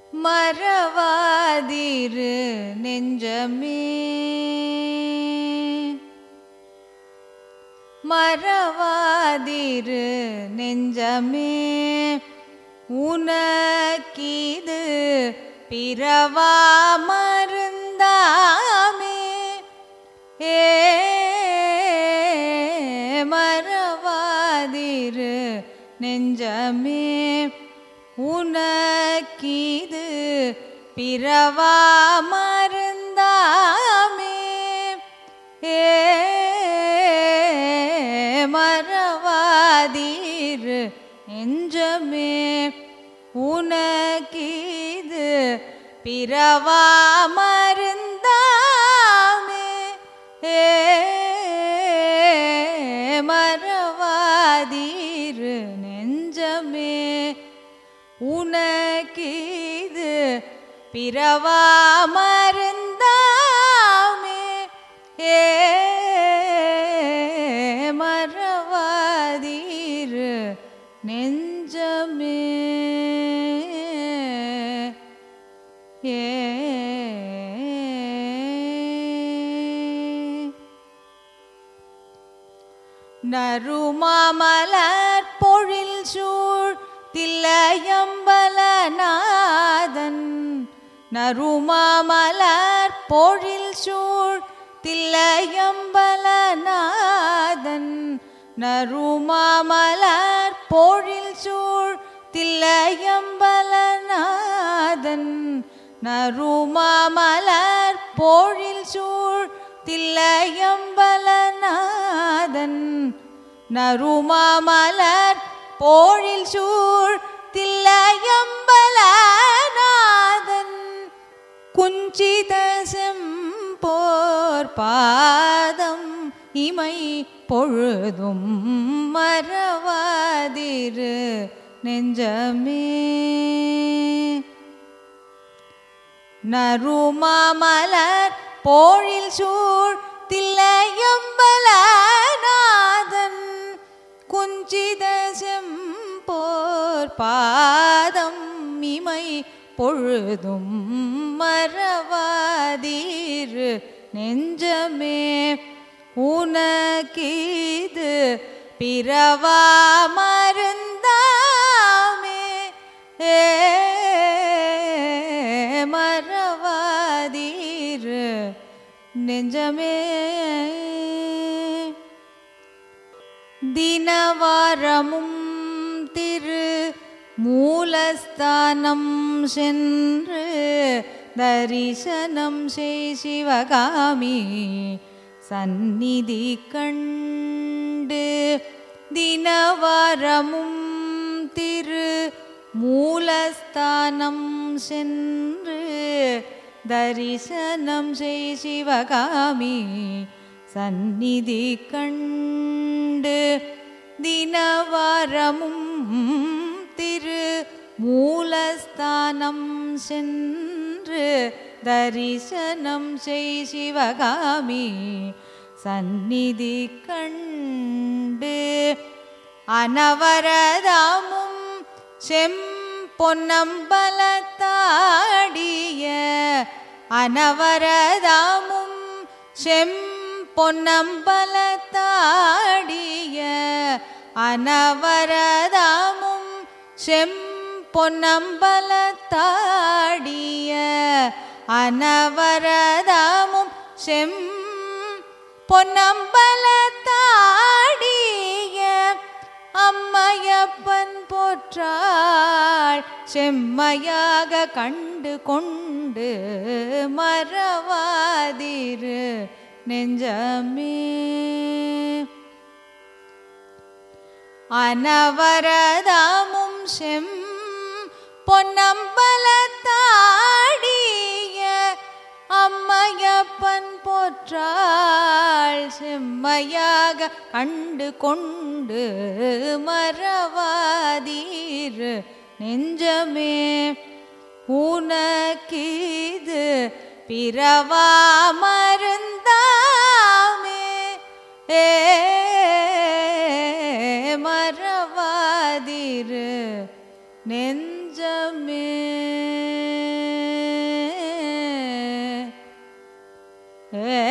மறவாதிரு நெஞ்சமே மறவாதிரு நெஞ்சமே உனக்கீது பிறவா மருந்தாமே ஏ மறவாதிரு நெஞ்சமே உனக்கீது பிறவா மருந்தாமே ஏ மறவாதீரு நெஞ்சமே உனக்கீது பிறவா மருந்தாமே ஏ மறவாதீரு நெஞ்சமே உனக்கீது பிறவா மருந்தாமே ஏ மறவாதீரு நெஞ்சமே ஏ நறுமாமலர் பொழில் சூழ் தில்லையம்பலநாதன் நறுமாமலர் பொழில் சூழ் தில்லையம்பலநாதன் நறுமாமலர் பொழில் சூழ் தில்லையம்பலநாதன் நறுமாமலர் பொழில் சூழ் தில்லையம்பலநாதன் நறுமாமலர் போழில் சூழ் தில்லையம்பலநாதன் குஞ்சித செம்போர் பாதம் இமை பொழுதும் மறவாதிரு நெஞ்சமே நறுமாமலர் போழில் சூழ் தில்லையம்பலநாதன் குஞ்சித செம்போர் பாதம் இமை பொழுதும் மறவாதீரு நெஞ்சமே உனக்கீது பிறவா மருந்தாமே ஏ மறவாதீரு நெஞ்சமே தினவாரமும் திரு மூலஸ்தானம் சென்று தரிசனம் செய் சிவகாமி சந்நிதி கண்டு தினவாரமும் திரு மூலஸ்தானம் சென்று தரிசனம் செய் சிவகாமி சந்நிதி கண்டு தினவாரமும் திரு மூலஸ்தானம் சென்று தரிசனம் செய் சிவகாமி சந்நிதி கண்டு அனவரதமும் செம்பொன்னம்பலத்தாடிய அனவரதமும் செம்பொன்னம்பலத்தாடிய அனவரதமும் செம்பொன்னம்பலத்தாடிய அனவரதமும் செம் பொன்னம்பலத்தாடிய அம்மையப்பன் போற்றாள் செம்மையாக கண்டு கொண்டு மறவாதிரு நெஞ்சமே அனவரதமும் செம் பொன்னம்பலத்தாடிய அம்மையப்பன் போற்றாள் செம்மையாக கண்டு கொண்டு மறவாதீர் நெஞ்சமே உனக்கீது பிறவா மருந்தாமே ஏ மறவாதிரு நெஞ்சமே நெஞ்சமே ஏ